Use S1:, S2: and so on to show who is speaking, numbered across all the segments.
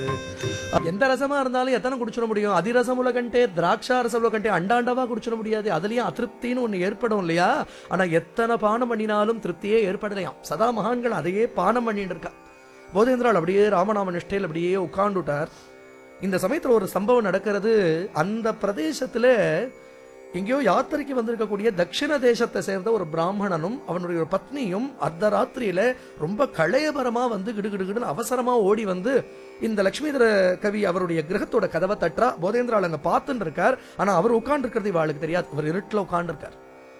S1: எந்த ரசமா இருந்தாலும் எத்தனை குடிச்சிட முடியும் அதிரசமுல கண்டே திராட்சா ரசமுல கண்டே அண்டாண்டவா குடிச்சிட முடியாது அதுலயும் அதிருப்தின்னு ஒண்ணு ஏற்படும் இல்லையா ஆனா எத்தனை பானம் பண்ணினாலும் திருப்தியே ஏற்படலையாம் சதா மகான்கள் அதையே பானம் பண்ணிட்டு இருக்கா போதேந்திரால் அப்படியே ராமநாம நிஷ்டையில் அப்படியே உட்கார்ந்துட்டார் இந்த சமயத்துல ஒரு சம்பவம் நடக்கிறது அந்த பிரதேசத்துல எங்கேயோ யாத்திரைக்கு வந்திருக்கக்கூடிய தட்சிண தேசத்தை சேர்ந்த ஒரு பிராமணனும் அவனுடைய ஒரு பத்னியும் அர்த்த ராத்திரியில ரொம்ப களையபரமா வந்து கிடுகிடுகிடுன்னு அவசரமா ஓடி வந்து இந்த லட்சுமிதர கவி அவருடைய கிரகத்தோட கதவை தட்டுறா போதேந்திரால் அங்க பார்த்துட்டு இருக்கார் ஆனா அவர் உட்கார்ந்து இருக்கிறது இவாளுக்கு தெரியாது அவர் இருட்டுல உட்கார்ந்து இருக்கார்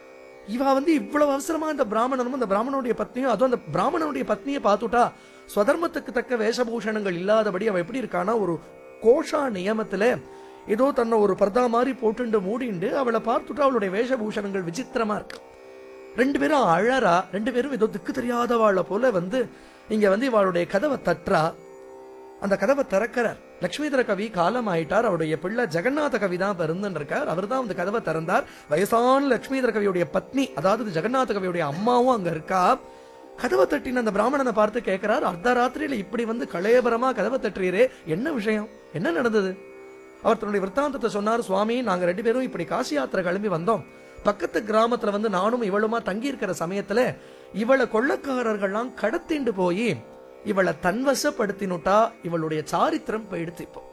S1: இவ வந்து இவ்வளவு அவசரமா இந்த பிராமணனும் இந்த பிராமணனுடைய பத்னியும் அதுவும் அந்த பிராமணனுடைய பத்னியை பார்த்துட்டா ஸ்வதர்மத்துக்கு தக்க வேஷபூஷணங்கள் இல்லாதபடி அவ எப்படி இருக்கானா ஒரு கோஷா நியமத்துல ஏதோ தன்னை ஒரு பர்தா மாதிரி போட்டுண்டு மூடிண்டு அவளை பார்த்துட்டு அவளுடைய வேஷபூஷணங்கள் விசித்திரமா இருக்கு ரெண்டு பேரும் அழறா ரெண்டு பேரும் ஏதோ திக்கு தெரியாதவாளை போல வந்து இங்க வந்து இவளுடைய கதவை தட்டுறா அந்த கதவை திறக்கிறார் லட்சுமிதர கவி காலம் ஆயிட்டார் அவருடைய பிள்ளை ஜெகநாத கவி தான் பிறந்துன்னு இருக்கார் அவர் தான் அந்த கதவை திறந்தார் வயசான லட்சுமிதர கவியுடைய பத்னி அதாவது ஜெகநாத கவியுடைய அம்மாவும் அங்க இருக்கா கதவை தட்டின அந்த பிராமணனை பார்த்து கேட்கிறார் அர்த்த ராத்திரியில இப்படி வந்து கலையபரமா கதவை தட்டுறீரே என்ன விஷயம் என்ன நடந்தது அவர் தன்னுடைய விற்த்தாந்தத்தை சொன்னார் சுவாமி நாங்க ரெண்டு பேரும் இப்படி காசி யாத்திரை கிளம்பி வந்தோம் பக்கத்து கிராமத்துல வந்து நானும் இவளுமா தங்கி இருக்கிற சமயத்துல இவளை கொள்ளக்காரர்கள்லாம் கடத்திண்டு போய் இவளை தன்வசப்படுத்தினுட்டா இவளுடைய சாரித்திரம் போயிடுத்து இப்போ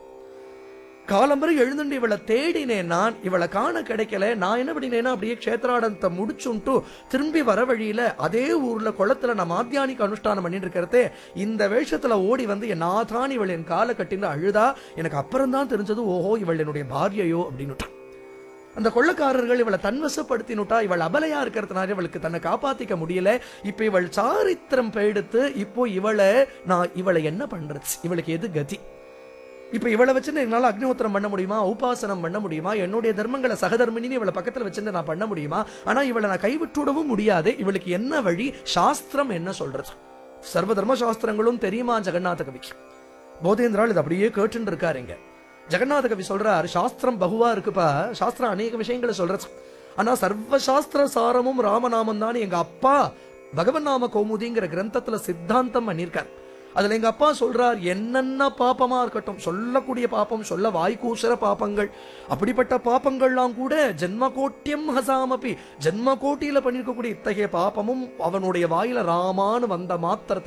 S1: காலம்பரை எழுந்துண்டு இவளை தேடினேன் நான் இவளை காண கிடைக்கல நான் என்ன பண்ணினேன்னா அப்படியே க்ஷேத்ராடனத்தை முடிச்சுட்டு திரும்பி வர வழியில அதே ஊர்ல குளத்துல நான் மாத்தியானிக்கு அனுஷ்டானம் பண்ணிட்டு இருக்கிறதே இந்த வேஷத்துல ஓடி வந்து என் நாதான் இவள் என் காலை கட்டின்னு அழுதா எனக்கு அப்புறம் தான் தெரிஞ்சது ஓஹோ இவள் என்னுடைய பாரியையோ அப்படின்னுட்டான் அந்த கொள்ளக்காரர்கள் இவளை தன்வசப்படுத்தினுட்டா இவள் அபலையா இருக்கிறதுனால இவளுக்கு தன்னை காப்பாத்திக்க முடியல இப்ப இவள் சாரித்திரம் பெயெடுத்து இப்போ இவளை நான் இவளை என்ன பண்றது இவளுக்கு எது கதி இப்ப இவளை வச்சுன்னு என்னால அக்னிஹோத்திரம் பண்ண முடியுமா உபாசனம் பண்ண முடியுமா என்னுடைய தர்மங்களை சகதர்மினின்னு இவளை பக்கத்துல வச்சுட்டு நான் பண்ண முடியுமா ஆனா இவளை நான் கைவிட்டுவிடவும் முடியாது இவளுக்கு என்ன வழி சாஸ்திரம் என்ன சொல்றது சர்வ தர்ம சாஸ்திரங்களும் தெரியுமா ஜெகநாத கவிக்கு போதேந்திரால் இது அப்படியே கேட்டுன்னு இருக்காரு இங்க ஜெகநாத கவி சொல்றார் சாஸ்திரம் பகுவா இருக்குப்பா சாஸ்திரம் அநேக விஷயங்களை சொல்றது ஆனா சர்வ சாஸ்திர சாரமும் ராமநாமம் தான் எங்க அப்பா பகவன் நாம கௌமுதிங்கிற கிரந்தத்துல சித்தாந்தம் பண்ணியிருக்கார் அதுல எங்க அப்பா சொல்றார் என்னென்ன பாப்பமா இருக்கட்டும் சொல்லக்கூடிய பாப்பம் சொல்ல வாய்க்கூசுற பாப்பங்கள் அப்படிப்பட்ட பாப்பங்கள்லாம் கூட ஜென்ம கோட்டியம் ஹசாமபி ஜென்ம கோட்டியில பண்ணிருக்கக்கூடிய இத்தகைய பாப்பமும் அவனுடைய வாயில ராமான்னு வந்த மாத்திரத்தை